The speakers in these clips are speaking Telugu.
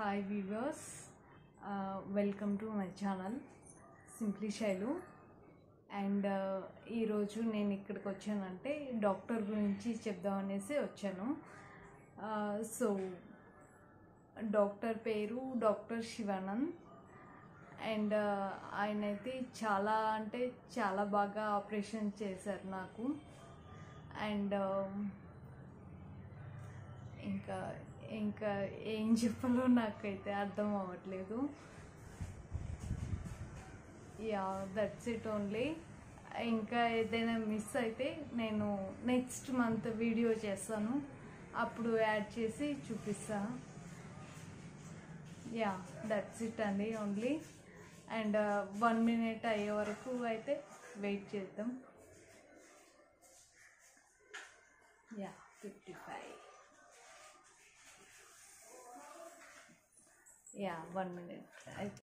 Hi viewers welcome to my channel simply Shailu and ఈరోజు నేను ఇక్కడికి వచ్చానంటే డాక్టర్ గురించి చెప్దామనేసి వచ్చాను సో డాక్టర్ పేరు డాక్టర్ శివానంద్ అండ్ ఆయన అయితే చాలా అంటే చాలా బాగా ఆపరేషన్ చేశారు నాకు అండ్ ఇంకా ఇంకా ఏం చెప్పాలో నాకైతే అర్థం అవ్వట్లేదు యా దట్స్ ఇట్ ఓన్లీ ఇంకా ఏదైనా మిస్ అయితే నేను నెక్స్ట్ మంత్ వీడియో చేస్తాను అప్పుడు యాడ్ చేసి చూపిస్తాను యా దట్స్ ఇట్ అండి ఓన్లీ అండ్ వన్ మినిట్ అయ్యే వరకు అయితే వెయిట్ చేద్దాం ya fifty five ya one minute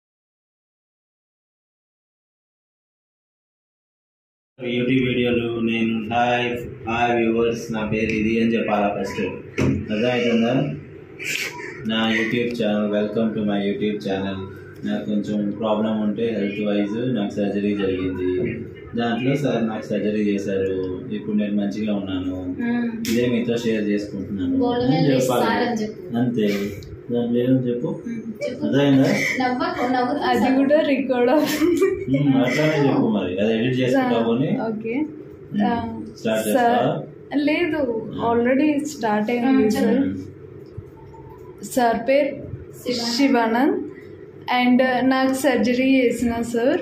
YouTube వీడియోలు నేను హాయ్ హాయ్ వ్యూవర్స్ నా పేరు ఇది అని చెప్పాలా ఫస్ట్ అర్థమవుతుందా నా YouTube channel welcome to my YouTube channel నాకు కొంచెం ప్రాబ్లం ఉంటే హెల్త్ వైజ్ నాకు సర్జరీ జరిగింది దాంట్లో సార్ నాకు సర్జరీ చేశారు ఇప్పుడు నేను మంచిగా ఉన్నాను ఇదే మీతో షేర్ చేసుకుంటున్నాను గోల్డ్ అని మెడల్ చెప్పాలి. ఇస్తారని చెప్పు. అంతే దాంట్లో ఏమని చెప్పు చెప్పు అర్థమైందా నవ్వకు నవ్వు అది కూడా రికార్డ్ అవుతుంది ఉమ్, అట్లానే చెప్పు మరి అది ఎడిట్ చేసుకుంటావు అని ఓకే స్టార్ట్ సార్ చేస్తావా లేదు ఆల్రెడీ స్టార్ట్ అయింది సార్ సార్ పేరు శివానంద్ అండ్ నాకు సర్జరీ చేసిన సార్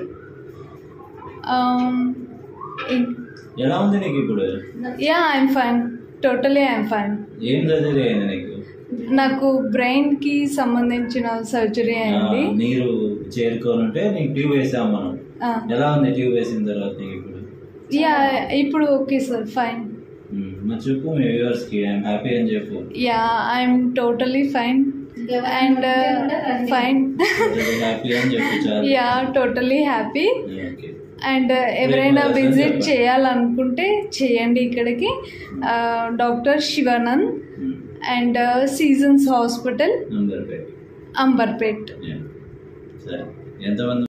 ఎలా ఉంది నీకు ఇప్పుడు ya I'm fine totally I'm fine ఏం సర్జరీ అయింది నీకు నాకు బ్రెయిన్కి సంబంధించిన సర్జరీ అయింది ఆ, నీరు చేరుకోనుంటే నీకు ట్యూబ్ వేసాం మనం ఆ, ఎలా ఉంది ట్యూబ్ వేసిన తర్వాత నీకు ఇప్పుడు యా ఇప్పుడు ఓకే సార్ ఫైన్ ఉమ్, మరి చెప్పు మీ వ్యూవర్స్ కి ఐఎమ్ హ్యాపీ అని చెప్పు ya I'm totally fine and fine happy అని చెప్పు చాలు ya totally happy okay and ఎవరైనా Very well, విజిట్ చెప్పండి. చేయాలనుకుంటే చేయండి ఇక్కడికి doctor Shivanand and seasons hospital number పెట్టి అంబర్పేట్ సరే ఎంతమంది